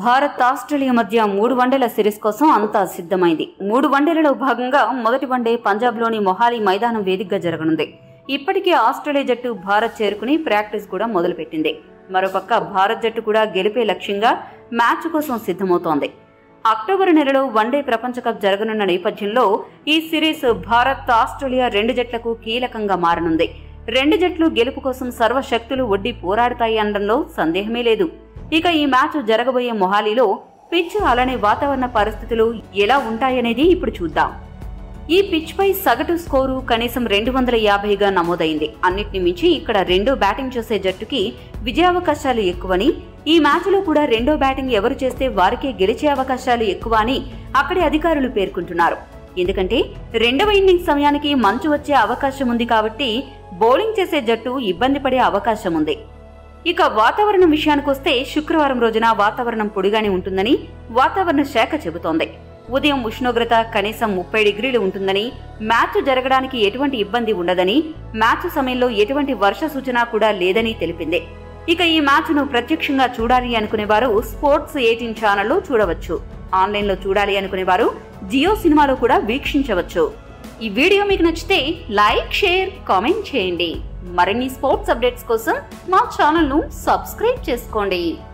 Bharat Australia మధ్య మూడు వన్డేల సిరీస్ కోసం అంతా సిద్ధమైంది మూడు వన్డేలలో భాగంగా మొదటి వన్డే పంజాబ్లోని మొహాలీ మైదానం వేదికగా జరగనుంది ఇప్పటికే ఆస్ట్రేలియా జట్టు భారత్ చేరుకుని ప్రాక్టీస్ కూడా మొదలుపెట్టింది మరోపక్క భారత్ జట్టు కూడా గెలిపే లక్ష్యంగా మ్యాచ్ కోసం సిద్ధమవుతోంది అక్టోబర్ నెలలో వన్డే ప్రపంచ కప్ జరగనున్న నేపథ్యంలో ఈ సిరీస్ భారత్ ఆస్ట్రేలియా రెండు జట్లకు కీలకంగా మారనుంది రెండు జట్లు గెలుపు కోసం సర్వశక్తులు ఒడ్డి పోరాడతాయి అనడంలో సందేహమే లేదు ఇక ఈ మ్యాచ్ జరగబోయే మొహాలీలో పిచ్ అలానే వాతావరణ పరిస్థితులు ఎలా ఉంటాయనేది ఇప్పుడు చూద్దాం ఈ పిచ్ పై సగటు స్కోరు కనీసం రెండు వందల యాభైగా నమోదైంది అన్నిటిని మించి ఇక్కడ రెండో బ్యాటింగ్ చేసే జట్టుకి విజయావకాశాలు ఎక్కువని ఈ మ్యాచ్లో కూడా రెండో బ్యాటింగ్ ఎవరు చేస్తే వారికే గెలిచే అవకాశాలు ఎక్కువ అని అక్కడి అధికారులు పేర్కొంటున్నారు ఎందుకంటే రెండవ ఇన్నింగ్స్ సమయానికి మంచు వచ్చే అవకాశం ఉంది కాబట్టి బౌలింగ్ చేసే జట్టు ఇబ్బంది పడే అవకాశం ఉంది ఇక వాతావరణం విషయానికొస్తే శుక్రవారం రోజున వాతావరణం పొడిగానే ఉంటుందని వాతావరణ శాఖ చెబుతోంది ఉదయం ఉష్ణోగ్రత కనీసం ముప్పై డిగ్రీలు ఉంటుందని మ్యాచ్ జరగడానికి ఎటువంటి ఇబ్బంది ఉండదని మ్యాచ్ సమయంలో ఎటువంటి వర్ష సూచన కూడా లేదని తెలిపింది ఇక ఈ మ్యాచ్ను ప్రత్యక్షంగా చూడాలి అనుకునేవారు స్పోర్ట్స్ ఎయిటీన్ ఛానల్లో చూడవచ్చు ఆన్లైన్లో చూడాలి అనుకునేవారు జియో సినిమాలో కూడా వీక్షించవచ్చు ఈ వీడియో మీకు నచ్చితే లైక్ షేర్ కామెంట్ చేయండి మరిన్ని స్పోర్ట్స్ అప్డేట్స్ కోసం మా ఛానల్ను సబ్స్క్రైబ్ చేసుకోండి